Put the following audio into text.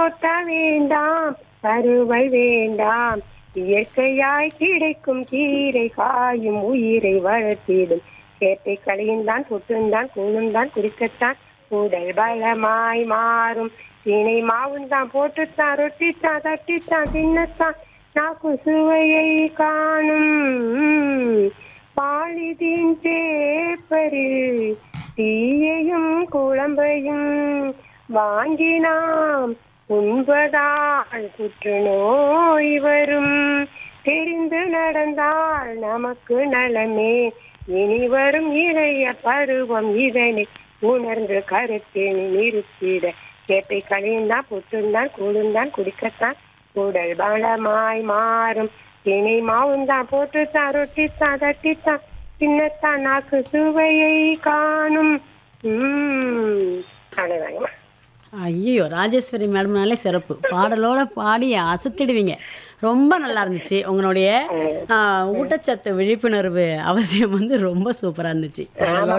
தோட்ட வேண்டாம் கருவல் வேண்டாம் இயற்கையாய் கிடைக்கும் கீரை காயும் உயிரை வளர்த்திடும் கேட்டை களையுந்தான் புட்டுந்தான் கூழுந்தான் குடிக்கத்தான் உடல் பலமாய் மாறும் தினை மாவுந்தான் போட்டுத்தான் ரொட்டித்தான் தட்டித்தான் தின்னத்தான் நாக்கு சுவையை காணும் பாலிதீன் பேப்பரில் தீயையும் குழம்பையும் வாங்கி நாம் உண்பதால் புற்றுநோய் வரும் தெரிந்து நடந்தால் நமக்கு நலமே இனி வரும் இளைய பருவம் இதனை உணர்ந்து கருத்தில் நிறுத்திட கேப்பை கழிந்தான் புற்றுந்தான் கூழுந்தான் குடிக்கத்தான் உடல் பலமாய் மாறும் தினை மாவுந்தான் போட்டுத்தான் ரொட்டித்தான் தட்டித்தான் சின்னத்தான் நாக்கு சுவையை காணும் உம் அவ்வளவுதாங்கம்மா ஐயோ ராஜேஸ்வரி மேடம்னாலே சிறப்பு பாடலோட பாடி அசத்திடுவீங்க ரொம்ப நல்லா இருந்துச்சு உங்களுடைய ஆ, ஊட்டச்சத்து விழிப்புணர்வு அவசியம் வந்து ரொம்ப சூப்பராக இருந்துச்சு பாடலோட